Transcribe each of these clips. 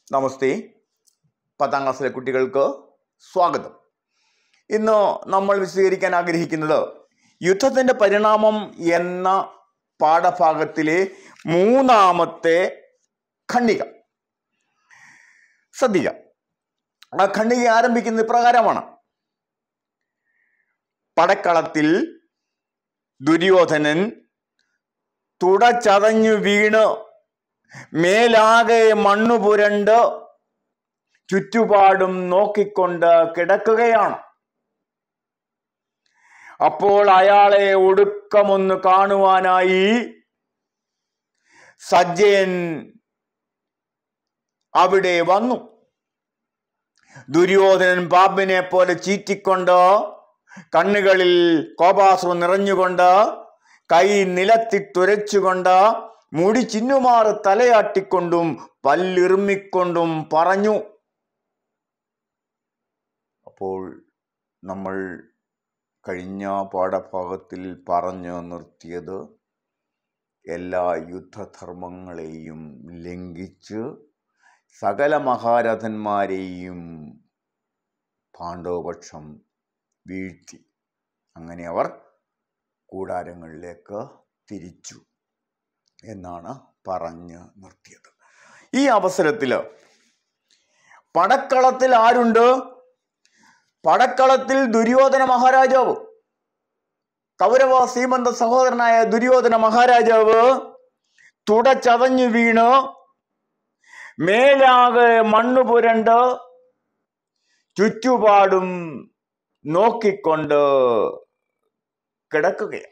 നമസ്തേ പത്താം ക്ലാസ്സിലെ കുട്ടികൾക്ക് സ്വാഗതം ഇന്ന് നമ്മൾ വിശദീകരിക്കാൻ ആഗ്രഹിക്കുന്നത് യുദ്ധത്തിന്റെ പരിണാമം എന്ന പാഠഭാഗത്തിലെ മൂന്നാമത്തെ ഖണ്ഡിക ശ്രദ്ധിക്കുക ആ ഖണ്ഡിക ആരംഭിക്കുന്നത് ഇപ്രകാരമാണ് പടക്കളത്തിൽ ദുര്യോധനൻ തുടച്ചതഞ്ഞു വീണ് മേലാകെ മണ്ണു പുരണ്ട് ചുറ്റുപാടും നോക്കിക്കൊണ്ട് കിടക്കുകയാണ് അപ്പോൾ അയാളെ ഒടുക്കമൊന്ന് കാണുവാനായി സജ്ജയൻ അവിടെ വന്നു ദുര്യോധനൻ പാമ്പിനെ പോലെ ചീറ്റിക്കൊണ്ട് കണ്ണുകളിൽ കോപാസുരം നിറഞ്ഞുകൊണ്ട് കൈ നിലത്തിട്ടുരച്ചുകൊണ്ട് മുടി ചിന്നുമാറ് തലയാട്ടിക്കൊണ്ടും പല്ലിറുമ്മിക്കൊണ്ടും പറഞ്ഞു അപ്പോൾ നമ്മൾ കഴിഞ്ഞ പാഠഭാഗത്തിൽ പറഞ്ഞു നിർത്തിയത് എല്ലാ യുദ്ധധർമ്മങ്ങളെയും ലംഘിച്ച് സകല മഹാരഥന്മാരെയും പാണ്ഡവപക്ഷം വീഴ്ത്തി അങ്ങനെ അവർ കൂടാരങ്ങളിലേക്ക് തിരിച്ചു എന്നാണ് പറഞ്ഞ് നിർത്തിയത് ഈ അവസരത്തിൽ പടക്കളത്തിൽ ആരുണ്ട് പടക്കളത്തിൽ ദുര്യോധന മഹാരാജാവ് കൗരവ സീമന്ത സഹോദരനായ ദുര്യോധന മഹാരാജാവ് തുടച്ചതഞ്ഞു വീണ് മേലാകെ മണ്ണു പുരണ്ട് ചുറ്റുപാടും നോക്കിക്കൊണ്ട് കിടക്കുകയാണ്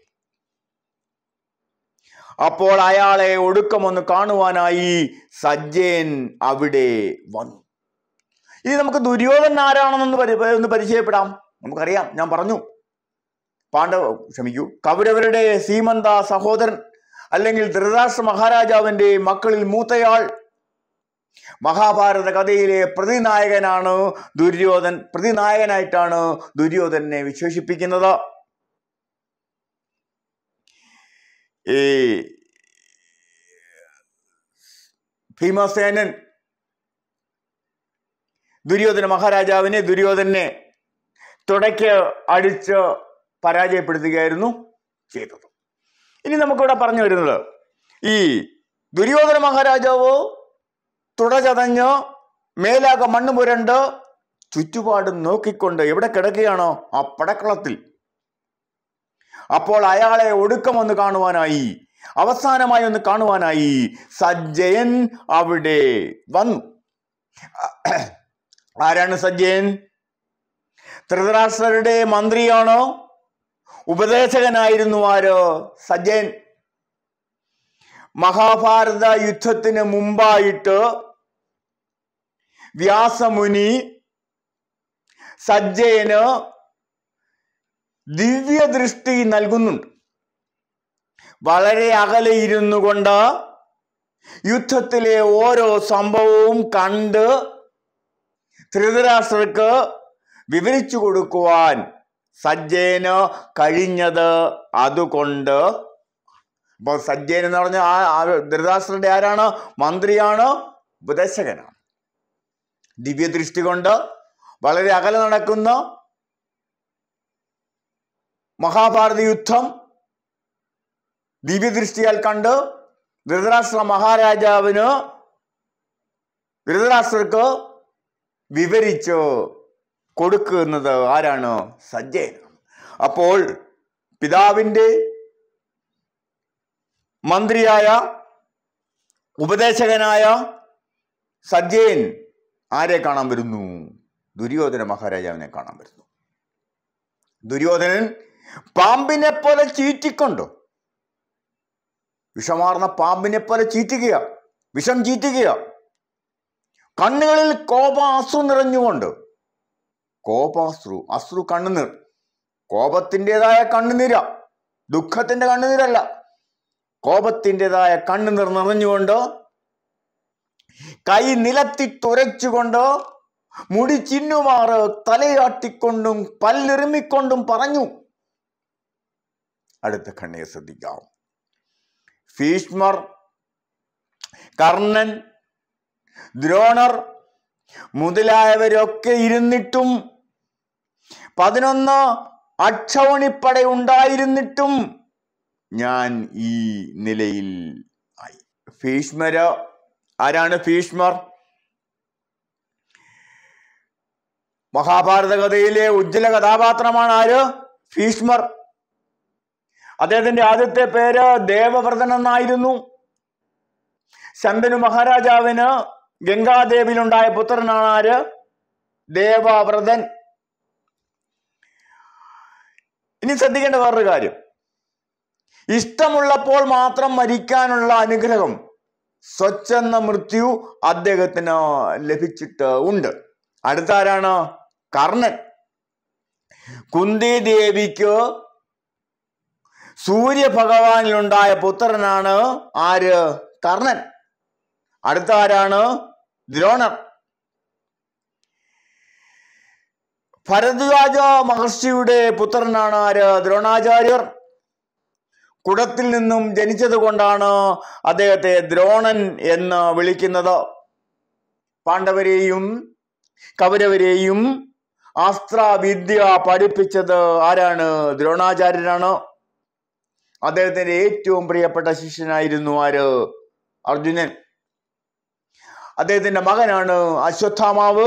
അപ്പോൾ അയാളെ ഒടുക്കമൊന്ന് കാണുവാനായി സജ്ജയൻ അവിടെ വന്നു ഇനി നമുക്ക് ദുര്യോധനൻ ആരാണെന്നൊന്ന് പരി ഒന്ന് പരിചയപ്പെടാം നമുക്കറിയാം ഞാൻ പറഞ്ഞു പാണ്ഡവ ക്ഷമിക്കൂ കൗരവരുടെ സീമന്ത സഹോദരൻ അല്ലെങ്കിൽ ധൃതരാഷ്ട്ര മഹാരാജാവിന്റെ മക്കളിൽ മൂത്തയാൾ മഹാഭാരത കഥയിലെ പ്രതിനായകനാണ് ദുര്യോധൻ പ്രതിനായകനായിട്ടാണ് ദുര്യോധനെ വിശേഷിപ്പിക്കുന്നത് ഈ ഭീമസേനൻ ദുര്യോധന മഹാരാജാവിനെ ദുര്യോധനെ തുടയ്ക്ക് അടിച്ച് പരാജയപ്പെടുത്തുകയായിരുന്നു ചെയ്തത് ഇനി നമുക്കിവിടെ പറഞ്ഞു വരുന്നത് ഈ ദുര്യോധന മഹാരാജാവ് തുടചതഞ്ഞ് മേലാകെ മണ്ണ് പുരണ്ട് ചുറ്റുപാടും നോക്കിക്കൊണ്ട് എവിടെ കിടക്കുകയാണോ ആ പടക്കളത്തിൽ അപ്പോൾ അയാളെ ഒടുക്കം ഒന്ന് കാണുവാനായി അവസാനമായി ഒന്ന് കാണുവാനായി സജ്ജയൻ അവിടെ വന്നു ആരാണ് സജ്ജയൻ ധൃതരാഷ്ട്രരുടെ മന്ത്രിയാണോ ഉപദേശകനായിരുന്നു ആരോ സജ്ജയൻ മഹാഭാരത യുദ്ധത്തിന് മുമ്പായിട്ട് വ്യാസമുനി സജ്ജയന് ദിവ്യദൃഷ്ടി നൽകുന്നുണ്ട് വളരെ അകലെ ഇരുന്നു കൊണ്ട് യുദ്ധത്തിലെ ഓരോ സംഭവവും കണ്ട് ധൃതരാഷ്ട്രർക്ക് വിവരിച്ചു കൊടുക്കുവാൻ സജ്ജയന് കഴിഞ്ഞത് അതുകൊണ്ട് അപ്പോൾ സജ്ജയൻ എന്ന് പറഞ്ഞ ആ ധൃതരാഷ്ട്രന്റെ ആരാണ് മന്ത്രിയാണ് ഉപദേശകനാണ് ദിവ്യദൃഷ്ടി കൊണ്ട് വളരെ അകലെ നടക്കുന്ന മഹാഭാരത യുദ്ധം ദിവ്യദൃഷ്ടിയാൽ കണ്ട് ധൃതരാഷ്ട്ര മഹാരാജാവിന് ധൃതരാഷ്ട്രർക്ക് വിവരിച്ച് കൊടുക്കുന്നത് ആരാണ് സജ്ജയനാണ് അപ്പോൾ പിതാവിൻ്റെ മന്ത്രിയായ ഉപദേശകനായ സജ്ജയൻ ആരെ കാണാൻ വരുന്നു ദുര്യോധന മഹാരാജാവിനെ കാണാൻ വരുന്നു ദുര്യോധനൻ പാമ്പിനെ പോലെ ചീറ്റിക്കൊണ്ടു വിഷമാർന്ന പാമ്പിനെ പോലെ ചീറ്റുക വിഷം ചീറ്റുക കണ്ണുകളിൽ കോപാശ്രു നിറഞ്ഞുകൊണ്ട് കോപാശ്രു അശ്രു കണ്ണുനീർ കോപത്തിൻ്റെതായ കണ്ണുനീര ദുഃഖത്തിന്റെ കണ്ണുനീരല്ല കോപത്തിൻ്റെതായ കണ്ണുനീർ നിറഞ്ഞുകൊണ്ട് കൈ നിലത്തിട്ടുരച്ചുകൊണ്ട് മുടി ചിന്നുമാറ് തലയാട്ടിക്കൊണ്ടും പല്ലെറുമിക്കൊണ്ടും പറഞ്ഞു അടുത്ത കണ്ണിയെ ശ്രദ്ധിക്കാം ഭീഷ്മർ കർണൻ ദ്രോണർ മുതലായവരൊക്കെ ഇരുന്നിട്ടും പതിനൊന്ന് അക്ഷൗണിപ്പട ഉണ്ടായിരുന്നിട്ടും ഞാൻ ഈ നിലയിൽ ആയി ഭീഷ്മര് ആരാണ് ഭീഷ്മർ മഹാഭാരത കഥയിലെ ഉജ്ജ്വല കഥാപാത്രമാണ് ആര് ഭീഷ്മർ അദ്ദേഹത്തിന്റെ ആദ്യത്തെ പേര് ദേവവ്രതൻ എന്നായിരുന്നു ശന്തനു മഹാരാജാവിന് ഗംഗാദേവിയിലുണ്ടായ പുത്രനാണ് ആര് ദേവവ്രതൻ ഇനി ശ്രദ്ധിക്കേണ്ട വേറൊരു കാര്യം ഇഷ്ടമുള്ളപ്പോൾ മാത്രം മരിക്കാനുള്ള അനുഗ്രഹം സ്വച്ഛെന്ന മൃത്യു അദ്ദേഹത്തിന് ലഭിച്ചിട്ട് ഉണ്ട് അടുത്ത ആരാണ് കർണൻ കുന്തി ദേവിക്ക് സൂര്യഭഗവാനിലുണ്ടായ പുത്രനാണ് ആര് കർണൻ അടുത്ത ആരാണ് ദ്രോണർ ഭരദ്വാജ മഹർഷിയുടെ പുത്രനാണ് ആര് ദ്രോണാചാര്യർ കുടത്തിൽ നിന്നും ജനിച്ചത് കൊണ്ടാണ് അദ്ദേഹത്തെ ദ്രോണൻ എന്ന് വിളിക്കുന്നത് പാണ്ഡവരെയും കൗരവരെയും അസ്ത്രവിദ്യ പഠിപ്പിച്ചത് ആരാണ് ദ്രോണാചാര്യനാണ് അദ്ദേഹത്തിന്റെ ഏറ്റവും പ്രിയപ്പെട്ട ശിഷ്യനായിരുന്നു ആര് അർജുനൻ അദ്ദേഹത്തിന്റെ മകനാണ് അശ്വത്ഥാമാവ്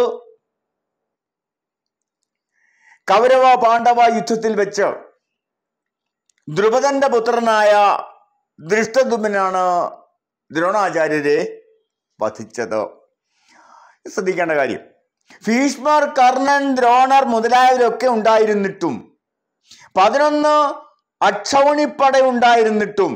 കൗരവ പാണ്ഡവ യുദ്ധത്തിൽ വെച്ച് ദ്രുപദന്റെ പുത്രനായ ദൃഷ്ടദുമ്നാണ് ദ്രോണാചാര്യരെ വധിച്ചത് ശ്രദ്ധിക്കേണ്ട കാര്യം ഭീഷ്മർ കർണൻ ദ്രോണർ മുതലായവരൊക്കെ ഉണ്ടായിരുന്നിട്ടും പതിനൊന്ന് അക്ഷൗണിപ്പട ഉണ്ടായിരുന്നിട്ടും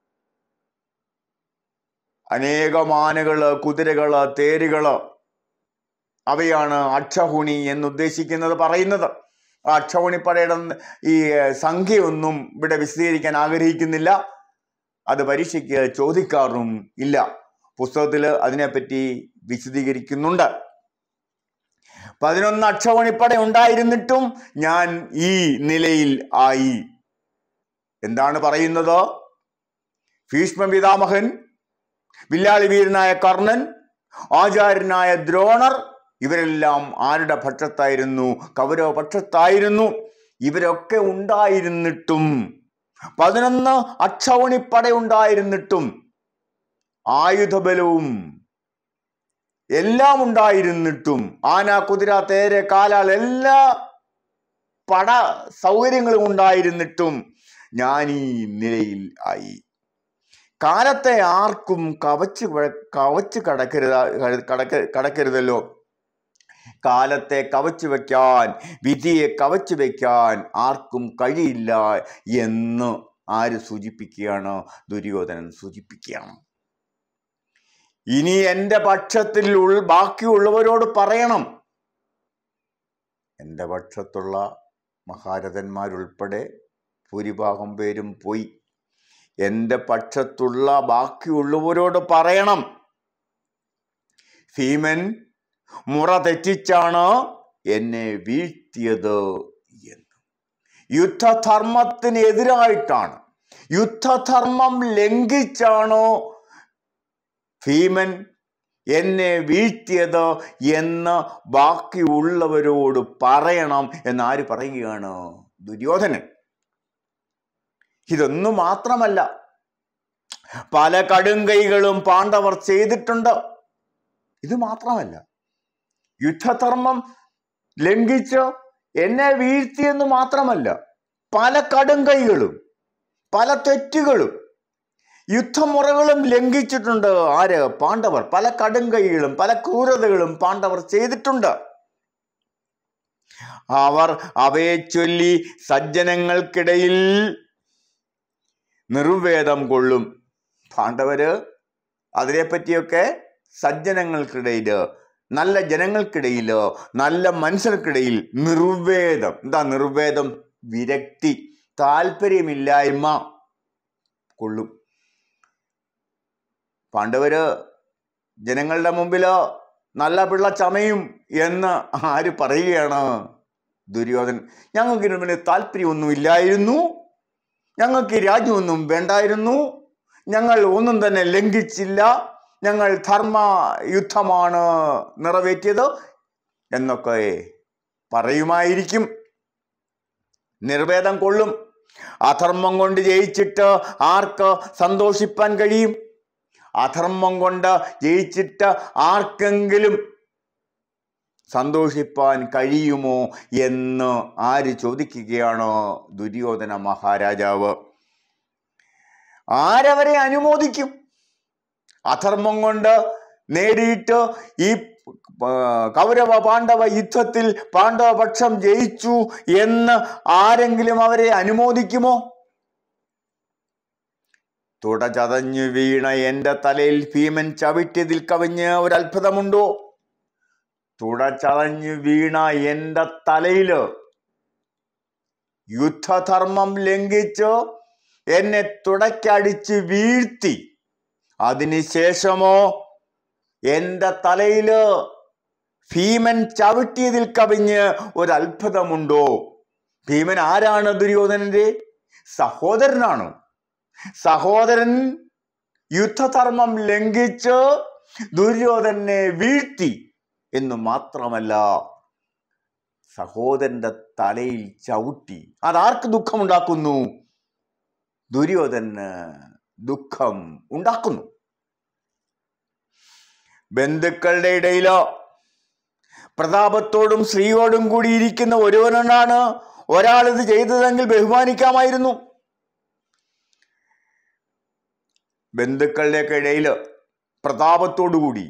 അനേകം ആനകള് കുതിരകള് തേരുകള് അവയാണ് അക്ഷഹുണി എന്നുദ്ദേശിക്കുന്നത് പറയുന്നത് ആ അക്ഷൗണിപ്പടയുടെ ഈ സംഖ്യയൊന്നും ഇവിടെ വിശദീകരിക്കാൻ ആഗ്രഹിക്കുന്നില്ല അത് പരീക്ഷയ്ക്ക് ചോദിക്കാറും ഇല്ല പുസ്തകത്തിൽ അതിനെപ്പറ്റി വിശദീകരിക്കുന്നുണ്ട് പതിനൊന്ന് അക്ഷൗണിപ്പട ഉണ്ടായിരുന്നിട്ടും ഞാൻ ഈ നിലയിൽ ആയി എന്താണ് പറയുന്നത് ഭീഷ്മ പിതാമഹൻ വില്ലാളി വീരനായ കർണൻ ആചാര്യനായ ദ്രോണർ ഇവരെല്ലാം ആരുടെ പക്ഷത്തായിരുന്നു കൗരവ പക്ഷത്തായിരുന്നു ഇവരൊക്കെ ഉണ്ടായിരുന്നിട്ടും പതിനൊന്ന് അക്ഷൗണിപ്പട ഉണ്ടായിരുന്നിട്ടും ആയുധബലവും എല്ലാം ഉണ്ടായിരുന്നിട്ടും ആന കുതിര തേര് കാലാൾ എല്ലാ പട സൗകര്യങ്ങളും ഉണ്ടായിരുന്നിട്ടും ഞാൻ ഈ നിലയിൽ ആയി കാലത്തെ ആർക്കും കവച്ച് വ- കവച്ച് കടക്കരുത് കടക്ക കടക്കരുതല്ലോ കാലത്തെ കവച്ചു വെക്കാൻ വിധിയെ കവച്ചു വെക്കാൻ ആർക്കും കഴിയില്ല എന്ന് ആര് സൂചിപ്പിക്കുകയാണ് ദുര്യോധനൻ സൂചിപ്പിക്കുകയാണ് ഇനി എൻ്റെ പക്ഷത്തിൽ ഉൾ ബാക്കിയുള്ളവരോട് പറയണം എൻ്റെ പക്ഷത്തുള്ള മഹാരഥന്മാരുൾപ്പെടെ ഭൂരിഭാഗം പേരും പോയി എൻ്റെ പക്ഷത്തുള്ള ബാക്കിയുള്ളവരോട് പറയണം ഭീമൻ മുറ തെറ്റിച്ചാണ് എന്നെ വീഴ്ത്തിയത് എന്ന് യുദ്ധധർമ്മത്തിന് എതിരായിട്ടാണ് യുദ്ധധർമ്മം ലംഘിച്ചാണോ ഭീമൻ എന്നെ വീഴ്ത്തിയത് എന്ന് ബാക്കിയുള്ളവരോട് പറയണം എന്നാര് പറയുകയാണ് ദുര്യോധനൻ ഇതൊന്നും മാത്രമല്ല പല കടുങ്കൈകളും പാണ്ഡവർ ചെയ്തിട്ടുണ്ട് ഇത് മാത്രമല്ല യുദ്ധധർമ്മം ലംഘിച്ച് എന്നെ വീഴ്ത്തിയെന്ന് മാത്രമല്ല പല കടുങ്കൈകളും പല തെറ്റുകളും യുദ്ധമുറകളും ലംഘിച്ചിട്ടുണ്ട് ആര് പാണ്ഡവർ പല കടുങ്കൈകളും പല ക്രൂരതകളും പാണ്ഡവർ ചെയ്തിട്ടുണ്ട് അവർ അവയെ ചൊല്ലി സജ്ജനങ്ങൾക്കിടയിൽ നിർവേദം കൊള്ളും പാണ്ഡവര് അതിനെപ്പറ്റിയൊക്കെ സജ്ജനങ്ങൾക്കിടയിൽ നല്ല ജനങ്ങൾക്കിടയിൽ നല്ല മനുഷ്യർക്കിടയിൽ നിർവേദം എന്താ നിർവേദം വിരക്തി താല്പര്യമില്ലായ്മ കൊള്ളും പാണ്ഡവര് ജനങ്ങളുടെ മുമ്പിൽ നല്ല പിള്ള ചമയും എന്ന് ആര് പറയുകയാണ് ദുര്യോധൻ ഞങ്ങൾക്ക് ഇതിനു മുന്നിൽ താല്പര്യമൊന്നും ഇല്ലായിരുന്നു ഞങ്ങൾക്ക് ഈ രാജ്യമൊന്നും വേണ്ടായിരുന്നു ഞങ്ങൾ ഒന്നും തന്നെ ലംഘിച്ചില്ല ഞങ്ങൾ ധർമ്മ യുദ്ധമാണ് നിറവേറ്റിയത് എന്നൊക്കെ പറയുമായിരിക്കും നിർവേദം കൊള്ളും അധർമ്മം കൊണ്ട് ജയിച്ചിട്ട് ആർക്ക് സന്തോഷിപ്പാൻ കഴിയും അധർമ്മം കൊണ്ട് ജയിച്ചിട്ട് ആർക്കെങ്കിലും സന്തോഷിപ്പാൻ കഴിയുമോ എന്ന് ആര് ചോദിക്കുകയാണ് ദുര്യോധന മഹാരാജാവ് ആരവരെ അനുമോദിക്കും അധർമ്മം കൊണ്ട് നേടിയിട്ട് ഈ ആ, കൗരവ പാണ്ഡവ യുദ്ധത്തിൽ പാണ്ഡവ പക്ഷം ജയിച്ചു എന്ന് ആരെങ്കിലും അവരെ അനുമോദിക്കുമോ തുട ചതഞ്ഞു വീണ എന്റെ തലയിൽ ഭീമൻ ചവിട്ടിയതിൽ കവിഞ്ഞ് ഒരു അത്ഭുതമുണ്ടോ തുട ചതഞ്ഞു വീണ എന്റെ തലയില് യുദ്ധധർമ്മം ലംഘിച്ച് എന്നെ തുടക്കടിച്ച് വീഴ്ത്തി അതിനുശേഷമോ എന്റെ തലയില് ഭീമൻ ചവിട്ടിയതിൽ കവിഞ്ഞ് ഒരു അത്ഭുതമുണ്ടോ ഭീമൻ ആരാണ് ദുര്യോധനന്റെ സഹോദരനാണ് സഹോദരൻ യുദ്ധധർമ്മം ലംഘിച്ച് ദുര്യോധനെ വീഴ്ത്തി എന്ന് മാത്രമല്ല സഹോദരന്റെ തലയിൽ ചവിട്ടി അതാർക്ക് ദുഃഖമുണ്ടാക്കുന്നു ദുര്യോധന് ദുഃഖം ഉണ്ടാക്കുന്നു ബന്ധുക്കളുടെ ഇടയിലോ പ്രതാപത്തോടും സ്ത്രീയോടും കൂടി ഇരിക്കുന്ന ഒരുവനാണ് ഒരാൾ ഇത് ചെയ്തതെങ്കിൽ ബഹുമാനിക്കാമായിരുന്നു ബന്ധുക്കളുടെയൊക്കെ ഇടയിൽ പ്രതാപത്തോടുകൂടി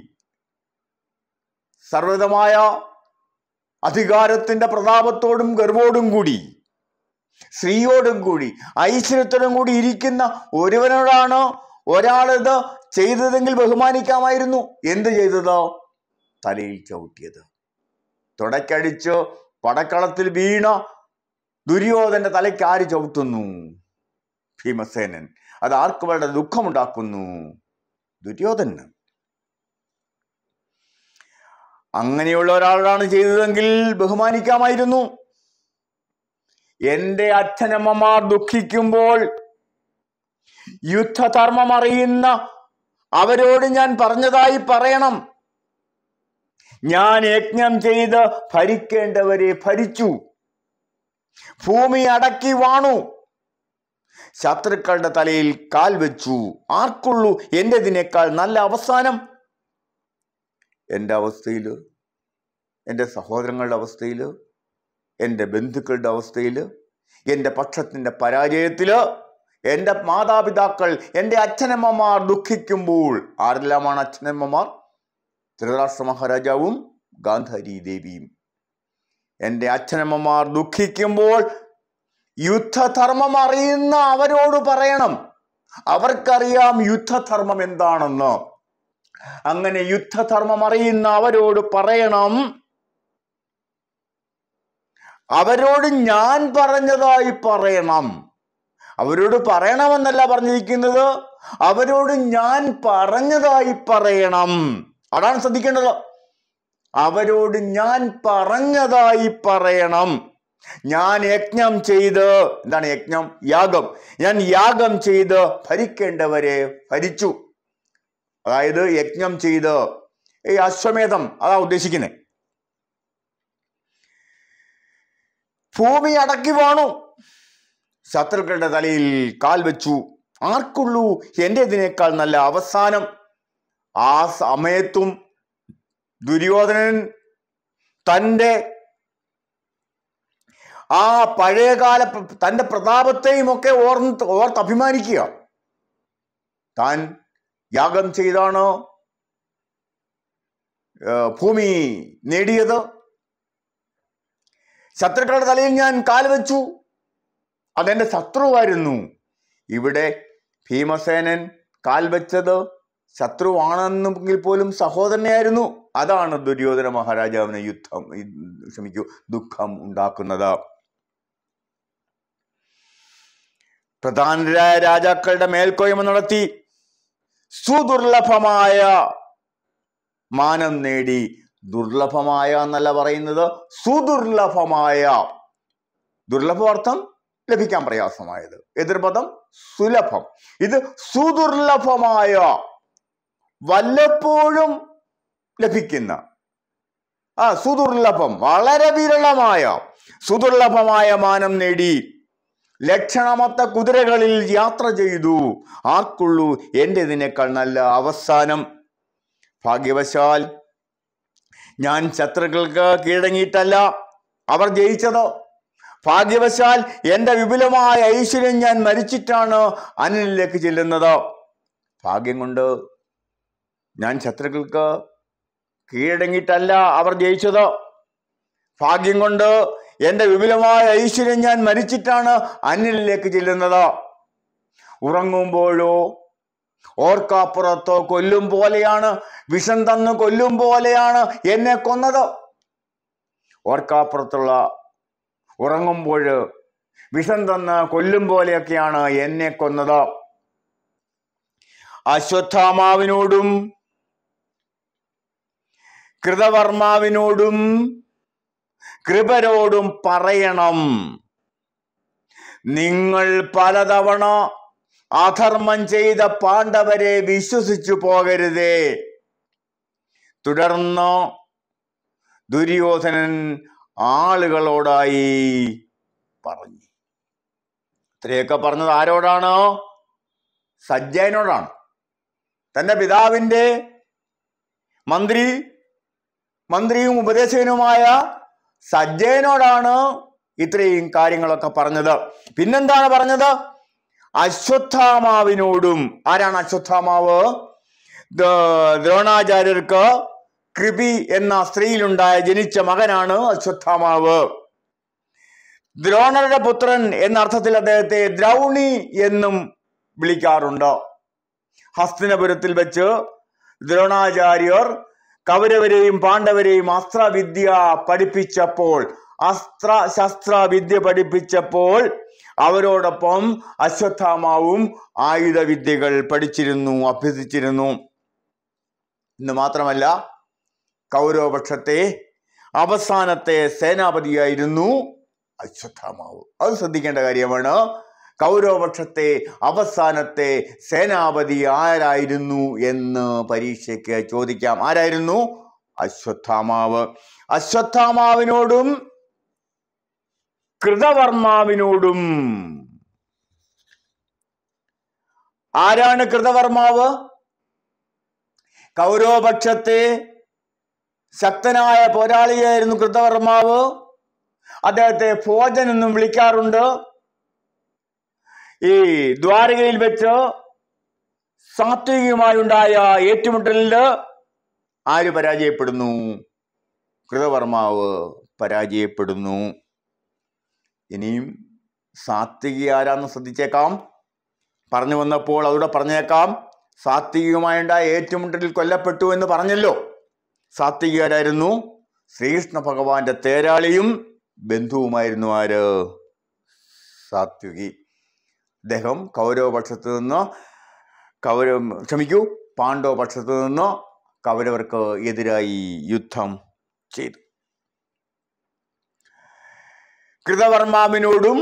സർവതമായ അധികാരത്തിന്റെ പ്രതാപത്തോടും ഗർവോടും കൂടി സ്ത്രീയോടും കൂടി ഐശ്വര്യത്തോടും കൂടി ഇരിക്കുന്ന ഒരുവനോടാണ് ഒരാളിത് ചെയ്തതെങ്കിൽ ബഹുമാനിക്കാമായിരുന്നു എന്ത് ചെയ്തതോ തലയിൽ ചവിട്ടിയത് തുടക്കടിച്ച് പടക്കളത്തിൽ വീണ ദുര്യോധന്റെ തലയ്ക്ക് ആര് ചവിട്ടുന്നു ഭീമസേനൻ അത് ആർക്ക് വളരെ ദുഃഖമുണ്ടാക്കുന്നു ദുര്യോധന് അങ്ങനെയുള്ള ഒരാളാണ് ചെയ്തതെങ്കിൽ ബഹുമാനിക്കാമായിരുന്നു എന്റെ അച്ഛനമ്മമാർ ദുഃഖിക്കുമ്പോൾ യുദ്ധധർമ്മം അറിയുന്ന അവരോട് ഞാൻ പറഞ്ഞതായി പറയണം ഞാൻ യജ്ഞം ചെയ്ത് ഭരിക്കേണ്ടവരെ ഭരിച്ചു ഭൂമി അടക്കി വാണു ശത്രുക്കളുടെ തലയിൽ കാൽ വെച്ചു ആർക്കുള്ളൂ എന്റേതിനേക്കാൾ നല്ല അവസാനം എൻ്റെ അവസ്ഥയിൽ എൻ്റെ സഹോദരങ്ങളുടെ അവസ്ഥയിൽ എൻ്റെ ബന്ധുക്കളുടെ അവസ്ഥയിൽ എൻ്റെ പക്ഷത്തിൻ്റെ പരാജയത്തിൽ എൻ്റെ മാതാപിതാക്കൾ എൻ്റെ അച്ഛനമ്മമാർ ദുഃഖിക്കുമ്പോൾ ആരെല്ലാമാണ് അച്ഛനമ്മമാർ ധൃതരാഷ്ട്ര മഹാരാജാവും ഗാന്ധാരി ദേവിയും എൻ്റെ അച്ഛനമ്മമാർ ദുഃഖിക്കുമ്പോൾ യുദ്ധധർമ്മം അറിയുന്ന അവരോട് പറയണം അവർക്കറിയാം യുദ്ധധർമ്മം എന്താണെന്ന് അങ്ങനെ യുദ്ധധർമ്മം അറിയുന്ന അവരോട് പറയണം അവരോട് ഞാൻ പറഞ്ഞതായി പറയണം അവരോട് പറയണമെന്നല്ല പറഞ്ഞിരിക്കുന്നത് അവരോട് ഞാൻ പറഞ്ഞതായി പറയണം അതാണ് ശ്രദ്ധിക്കേണ്ടത് അവരോട് ഞാൻ പറഞ്ഞതായി പറയണം ഞാൻ യജ്ഞം ചെയ്ത് എന്താണ് യജ്ഞം യാഗം ഞാൻ യാഗം ചെയ്ത് ഭരിക്കേണ്ടവരെ ഭരിച്ചു അതായത് യജ്ഞം ചെയ്ത് ഈ അശ്വമേധം അതാ ഉദ്ദേശിക്കുന്നത് ഭൂമി അടക്കി വാണു ശത്രുക്കളുടെ തലയിൽ കാൽ വെച്ചു ആർക്കുള്ളൂ എന്റേതിനേക്കാൾ നല്ല അവസാനം ആ സമയത്തും ദുര്യോധനൻ തൻ്റെ ആ പഴയകാല പ്ര- തൻ്റെ പ്രതാപത്തെയും ഒക്കെ ഓർന്ന് ഓർത്ത് അഭിമാനിക്കുക താൻ യാഗം ചെയ്താണ് ഏർ, ഭൂമി നേടിയത് ശത്രുക്കളുടെ തലയിൽ ഞാൻ കാൽ വെച്ചു അതെന്റെ ശത്രുവായിരുന്നു ഇവിടെ ഭീമസേനൻ കാൽ വെച്ചത് ശത്രുവാണെന്നെങ്കിൽ പോലും സഹോദരനെയായിരുന്നു അതാണ് ദുര്യോധന മഹാരാജാവിന് യുദ്ധം ഈ, ക്ഷമിക്കൂ ദുഃഖം ഉണ്ടാക്കുന്നത് പ്രധാനരായ രാജാക്കളുടെ മേൽക്കോയ്മ നടത്തി സുദുർലഭമായ മാനം നേടി ദുർലഭമായ എന്നല്ല പറയുന്നത് സുദുർലഭമായ ദുർലഭ അർത്ഥം ലഭിക്കാൻ പ്രയാസമായത് എതിർപദം സുലഭം ഇത് സുദുർലഭമായ വല്ലപ്പോഴും ലഭിക്കുന്ന ആ സുദുർലഭം വളരെ വിരളമായ സുദുർലഭമായ മാനം നേടി ലക്ഷണമൊത്ത കുതിരകളിൽ യാത്ര ചെയ്തു ആർക്കുള്ളൂ എൻ്റെതിനേക്കാൾ നല്ല അവസാനം ഭാഗ്യവശാൽ ഞാൻ ശത്രുക്കൾക്ക് കീഴടങ്ങിയിട്ടല്ല അവർ ജയിച്ചത് ഭാഗ്യവശാൽ എൻ്റെ വിപുലമായ ഐശ്വര്യം ഞാൻ മരിച്ചിട്ടാണ് അനിലിലേക്ക് ചെല്ലുന്നത് ഭാഗ്യം കൊണ്ട് ഞാൻ ശത്രുക്കൾക്ക് കീഴടങ്ങിയിട്ടല്ല അവർ ജയിച്ചത് ഭാഗ്യം കൊണ്ട് എൻ്റെ വിപുലമായ ഐശ്വര്യം ഞാൻ മരിച്ചിട്ടാണ് അന്യനിലേക്ക് ചെല്ലുന്നത് ഉറങ്ങുമ്പോഴോ ഓർക്കാപ്പുറത്തോ കൊല്ലും പോലെയാണ് വിഷം തന്ന് കൊല്ലും പോലെയാണ് എന്നെ കൊന്നത് ഓർക്കാപ്പുറത്തുള്ള ഉറങ്ങുമ്പോൾ വിഷം തന്ന് കൊല്ലും പോലെയൊക്കെയാണ് എന്നെ കൊന്നത് അശ്വത്ഥാമാവിനോടും കൃതവർമാവിനോടും കൃപരോടും പറയണം നിങ്ങൾ പലതവണ അധർമ്മം ചെയ്ത പാണ്ഡവരെ വിശ്വസിച്ചു പോകരുതേ തുടർന്ന് ദുര്യോധനൻ ആളുകളോടായി പറഞ്ഞു ഇത്രയൊക്കെ പറഞ്ഞത് ആരോടാണ് സജ്ജയനോടാണ് തന്റെ പിതാവിന്റെ മന്ത്രി മന്ത്രിയും ഉപദേശകനുമായ സജ്ജയനോടാണ് ഇത്രയും കാര്യങ്ങളൊക്കെ പറഞ്ഞത് പിന്നെന്താണ് പറഞ്ഞത് അശ്വത്ഥാമാവിനോടും ആരാണ് അശ്വത്ഥാമാവ് ദ- ദ്രോണാചാര്യർക്ക് കൃപി എന്ന സ്ത്രീയിലുണ്ടായ ജനിച്ച മകനാണ് അശ്വത്ഥാമാവ് ദ്രോണരുടെ പുത്രൻ എന്ന അർത്ഥത്തിൽ അദ്ദേഹത്തെ ദ്രൗണി എന്നും വിളിക്കാറുണ്ട് ഹസ്തിനപുരത്തിൽ വെച്ച് ദ്രോണാചാര്യർ കൗരവരെയും പാണ്ഡവരെയും അസ്ത്രവിദ്യ പഠിപ്പിച്ചപ്പോൾ അസ്ത്ര ശസ്ത്ര വിദ്യ പഠിപ്പിച്ചപ്പോൾ അവരോടൊപ്പം അശ്വത്ഥാമാവും ആയുധവിദ്യകൾ പഠിച്ചിരുന്നു അഭ്യസിച്ചിരുന്നു ഇന്ന് മാത്രമല്ല കൗരവപക്ഷത്തെ അവസാനത്തെ സേനാപതിയായിരുന്നു അശ്വത്ഥാമാവ് അത് ശ്രദ്ധിക്കേണ്ട കാര്യമാണ് കൗരവപക്ഷത്തെ അവസാനത്തെ സേനാപതി ആരായിരുന്നു എന്ന് പരീക്ഷയ്ക്ക് ചോദിക്കാം ആരായിരുന്നു അശ്വത്ഥാമാവ് അശ്വത്ഥാമാവിനോടും കൃതവർമാവിനോടും ആരാണ് കൃതവർമാവ് കൗരവപക്ഷത്തെ ശക്തനായ പോരാളിയായിരുന്നു കൃതവർമാവ് അദ്ദേഹത്തെ ഭോജൻ എന്നും വിളിക്കാറുണ്ട് ഈ ദ്വാരകയിൽ വെച്ച് സാത്വികമായുണ്ടായ ഏറ്റുമുട്ടലില് ആര് പരാജയപ്പെടുന്നു കൃതവർമാവ് പരാജയപ്പെടുന്നു ഇനിയും സാത്വികി ആരാന്ന് ശ്രദ്ധിച്ചേക്കാം പറഞ്ഞു വന്നപ്പോൾ അവിടെ പറഞ്ഞേക്കാം സാത്വികമായുണ്ടായ ഏറ്റുമുട്ടലിൽ കൊല്ലപ്പെട്ടു എന്ന് പറഞ്ഞല്ലോ സാത്വികരായിരുന്നു ശ്രീകൃഷ്ണ ഭഗവാന്റെ തേരാളിയും ബന്ധുവുമായിരുന്നു ആര് സാത്വികി അദ്ദേഹം കൗരവപക്ഷത്ത് നിന്ന് കൗരവ ക്ഷമിക്കൂ പാണ്ഡവ പക്ഷത്ത് നിന്ന് കൗരവർക്ക് എതിരായി യുദ്ധം ചെയ്തു കൃതവർമാവിനോടും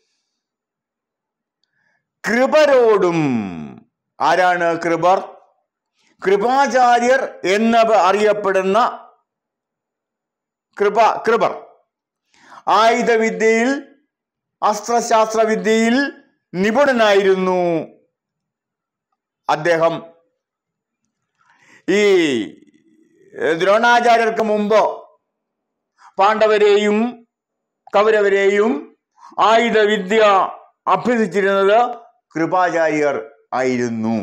കൃപരോടും ആരാണ് കൃപർ കൃപാചാര്യർ എന്ന് അറിയപ്പെടുന്ന കൃപ കൃപർ ആയുധവിദ്യയിൽ അസ്ത്രശാസ്ത്ര വിദ്യയിൽ നിപുണനായിരുന്നു അദ്ദേഹം ഈ ദ്രോണാചാര്യർക്ക് മുമ്പ് പാണ്ഡവരെയും കൗരവരെയും ആയുധവിദ്യ അഭ്യസിച്ചിരുന്നത് കൃപാചാര്യർ ആയിരുന്നു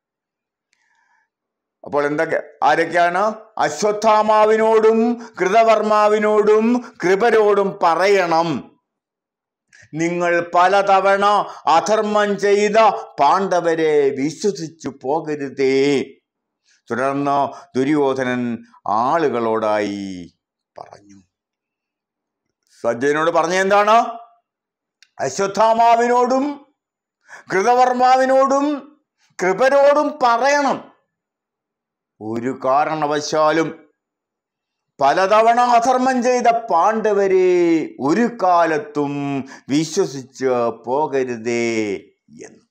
അപ്പോൾ എന്തൊക്കെ ആരൊക്കെയാണ് അശ്വത്ഥാമാവിനോടും കൃതവർമാവിനോടും കൃപരോടും പറയണം നിങ്ങൾ പലതവണ അധർമ്മം ചെയ്ത പാണ്ഡവരെ വിശ്വസിച്ചു പോകരുതേ തുടർന്ന് ദുര്യോധനൻ ആളുകളോടായി പറഞ്ഞു സജ്ജനോട് പറഞ്ഞ എന്താണ് അശ്വത്ഥാമാവിനോടും കൃതവർമാവിനോടും കൃപരോടും പറയണം ഒരു കാരണവശാലും പലതവണ അധർമ്മം ചെയ്ത പാണ്ഡവരെ ഒരു കാലത്തും വിശ്വസിച്ച് പോകരുതേ എന്ന്